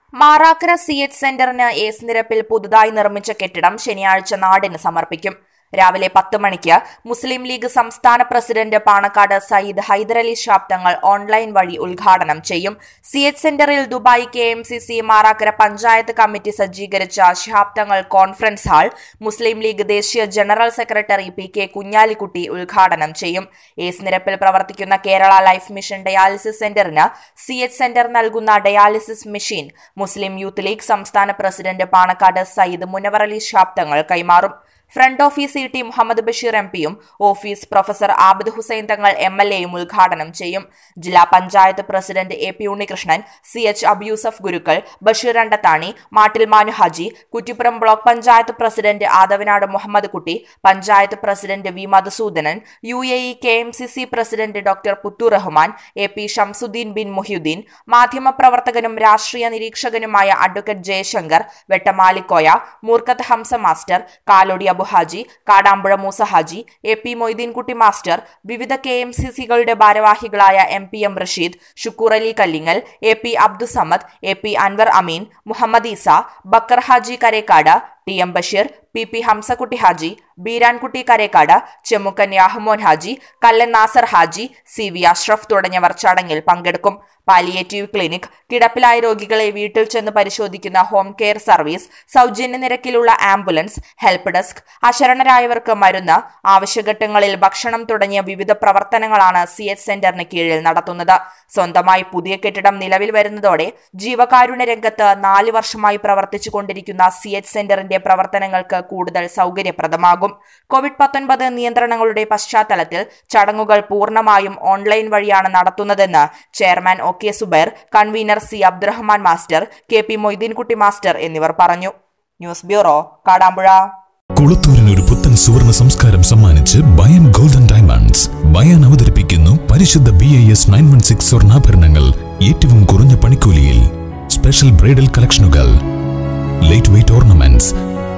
Marakkara C H സെന്ററിന് ഏസ് നിരപ്പിൽ പുതുതായി നിർമ്മിച്ച കെട്ടിടം ശനിയാഴ്ച നാടിന് സമർപ്പിക്കും രാവിലെ പത്ത് മണിക്ക് മുസ്ലിം ലീഗ് സംസ്ഥാന പ്രസിഡന്റ് പാണക്കാട് സയ്യിദ് ഹൈദരലി ഷാബ് തങ്ങൾ ഓൺലൈൻ വഴി ഉദ്ഘാടനം ചെയ്യും സി എച്ച് സെന്ററിൽ Dubai K M C C Marakkara panchayat committee സജ്ജീകരിച്ച ഷഹാബ് തങ്ങൾ കോൺഫറൻസ് ഹാൾ മുസ്ലിം ലീഗ് ദേശീയ general secretary P K Kunhalikutty ഉദ്ഘാടനം ചെയ്യും ഏസ് നിരപ്പിൽ പ്രവർത്തിക്കുന്ന കേരള ലൈഫ് മിഷൻ ഡയാലിസിസ് സെന്ററിന് സി എച്ച് സെന്റർ നൽകുന്ന dialysis machine Muslim youth league സംസ്ഥാന പ്രസിഡന്റ് പാണക്കാട് സയ്യിദ് മുനവർ അലി ഷാബ് തങ്ങൾ കൈമാറും front office C T Muhammad Basheer M പിയും office professor Abid Hussain Thangal M L എയും ഉദ്ഘാടനം ചെയ്യും ജില്ലാ panchayat president A P Unnikrishnan C H Abu Yusuf Gurukkal Basheer Randathani Mattil Manu Haji Kuttippuram block panchayat president Athavanad Muhammad Kutty panchayat president V Madhusoodanan U A E K M C C president doctor Puthu Rahman A P Shamsuddin bin Muhiyuddin മാധ്യമപ്രവർത്തകനും രാഷ്ട്രീയ നിരീക്ഷകനുമായ advocate Jayasankar Vettamalikkoya Moorkath Hamza master Kalodi Abu Haji Kadampuzha Moosa Haji A P Moideenkutty master വിവിധ K M C സികളുടെ ഭാരവാഹികളായ M P M Rasheed Shukoor Ali Kallingal A P Abdussamad A P Anwar Ameen Muhammad Isa Bakkar Haji Karekkad T M Basheer P P Hamsakutty Haji Beerankutty Karekkad Chemmukkan Yahmon Haji Kallan Nasar Haji C V Ashraf തുടങ്ങിയവർ ചടങ്ങിൽ പങ്കെടുക്കും palliative clinic കിടപ്പിലായ രോഗികളെ വീട്ടിൽ ചെന്ന് പരിശോധിക്കുന്ന ഹോം കെയർ സർവീസ് സൗജന്യ നിരക്കിലുള്ള ആംബുലൻസ് ഹെൽപ്പ് ഡെസ്ക് അശരണരായവർക്ക് മരുന്ന് ആവശ്യഘട്ടങ്ങളിൽ ഭക്ഷണം തുടങ്ങിയ വിവിധ പ്രവർത്തനങ്ങളാണ് സി എച്ച് സെന്ററിന് കീഴിൽ നടത്തുന്നത് സ്വന്തമായി പുതിയ കെട്ടിടം നിലവിൽ വരുന്നതോടെ ജീവകാരുണ്യ രംഗത്ത് നാല് വർഷമായി പ്രവർത്തിച്ചു കൊണ്ടിരിക്കുന്ന സി എച്ച് സെന്ററിന്റെ പ്രവർത്തനങ്ങൾക്ക് കൂടുതൽ സൗകര്യപ്രദമാകും കോവിഡ് പത്തൊൻപത് നിയന്ത്രണങ്ങളുടെ പശ്ചാത്തലത്തിൽ ചടങ്ങുകൾ പൂർണ്ണമായും ഓൺലൈൻ വഴിയാണ് നടത്തുന്നതെന്ന് chairman O K Zubair convener C Abdurahman master K P Moideenkutty master എന്നിവർ പറഞ്ഞു ന്യൂസ് ബ്യൂറോ കാടാമ്പുഴ കുളത്തൂരിന് ഒരു പുത്തൻ സുവർണ സംസ്കാരം സമ്മാനിച്ച് ബയൻ ഗോൾഡൻ ഡയമണ്ട്സ് ബയാൻ അവതരിപ്പിക്കുന്നു പരിശുദ്ധ B I S nine one six സ്വർണ്ണാഭരണങ്ങൾ ഏറ്റവും കുറഞ്ഞ പണിക്കൂലിയിൽ സ്പെഷ്യൽ ബ്രൈഡൽ കളക്ഷനുകൾ light weight ornaments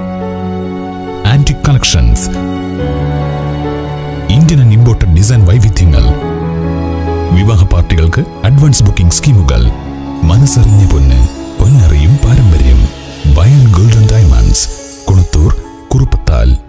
antique collections Indian and imported design വൈവിധ്യങ്ങൾ വിവാഹ പാർട്ടികൾക്ക് അഡ്വാൻസ് ബുക്കിംഗ് സ്കീമുകൾ മനസ്സറിഞ്ഞ പൊന്ന് പൊന്നറിയും പാരമ്പര്യം ബയൻ ഗോൾഡൻ ഡയമണ്ട്സ് കുളത്തൂർ കുറുപ്പത്താൽ